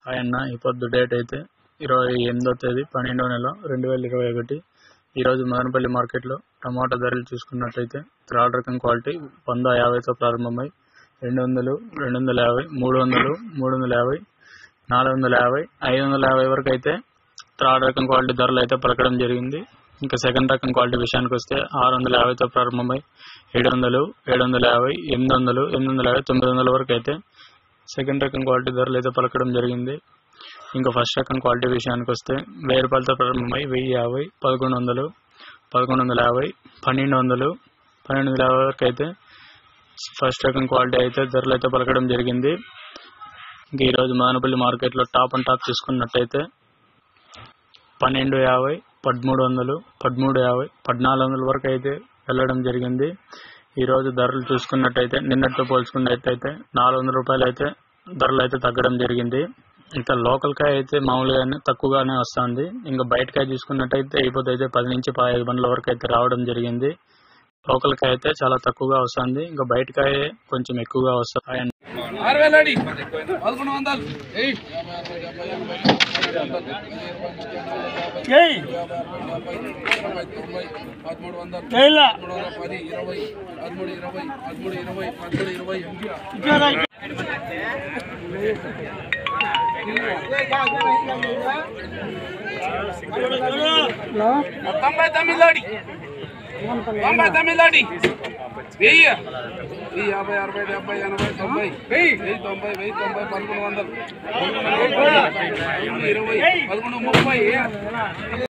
Hi అన్న ఈ పొద్దు డేట్ అయితే ఇరవై ఎనిమిదో తేదీ పన్నెండో నెల రెండు వేల ఇరవై ఒకటి ఈరోజు మదనపల్లి మార్కెట్లో టమాటా ధరలు చూసుకున్నట్టయితే థర్డ్ రకం క్వాలిటీ వంద యాభైతో ప్రారంభమై రెండు వందలు రెండు వందల యాభై మూడు వందలు మూడు వందల యాభై నాలుగు వందల యాభై ఐదు వందల యాభై వరకు అయితే థర్డ్ రకం క్వాలిటీ ధరలు అయితే పలకడం జరిగింది ఇంకా సెకండ్ రకం క్వాలిటీ విషయానికి వస్తే ఆరు వందల యాభైతో ప్రారంభమై ఏడు వందలు ఏడు వందల యాభై ఎనిమిది వందలు ఎనిమిది వందల యాభై తొమ్మిది వందల వరకు అయితే సెకండ్ రకం క్వాలిటీ ధరలు అయితే పలకడం జరిగింది ఇంకా ఫస్ట్ రకం క్వాలిటీ విషయానికి వస్తే వెయ్యి రూపాయలతో ప్రారంభమై వెయ్యి యాభై పదకొండు వందలు పదకొండు వందల యాభై పన్నెండు వందలు పన్నెండు వందల యాభై వరకు అయితే ఫస్ట్ రకం క్వాలిటీ అయితే ధరలు అయితే పలకడం జరిగింది ఇంకా ఈరోజు మదనపల్లి మార్కెట్లో టాప్ అండ్ టాప్ చూసుకున్నట్టయితే పన్నెండు యాభై పదమూడు వందలు పదమూడు యాభై పద్నాలుగు వందల వరకు అయితే వెళ్ళడం జరిగింది ఈరోజు ధరలు చూసుకున్నట్టయితే నిన్నటితో పోల్చుకున్నట్టయితే నాలుగు వందల రూపాయలు అయితే ధరలు అయితే తగ్గడం జరిగింది ఇంకా లోకల్ కాయ అయితే మామూలుగానే తక్కువగానే వస్తుంది ఇంకా బయట కాయ చూసుకున్నట్టయితే అయిపోతే అయితే పది నుంచి పదహైదు బండ్ల వరకు అయితే రావడం జరిగింది లోకల్ కాయ అయితే చాలా తక్కువగా వస్తుంది ఇంకా బయట కాయ కొంచెం ఎక్కువగా వస్తాయి ఆరు వేలు అడి పదకొండు వందలు ఎయ్. తొంభై, పదమూడు వందలు పదమూడు వందల పది ఇరవై పదమూడు ఇరవై పదమూడు ఇరవై పదమూడు ఇరవై తొంభై తొమ్మిది అడి తొంభై తొమ్మిది అడి వెయ్యి వెయ్యి యాభై అరవై డెబ్బై ఎనభై తొంభై వెయ్యి వెయ్యి తొంభై వెయ్యి తొంభై పదకొండు వందలు ఇరవై పదకొండు ముప్పై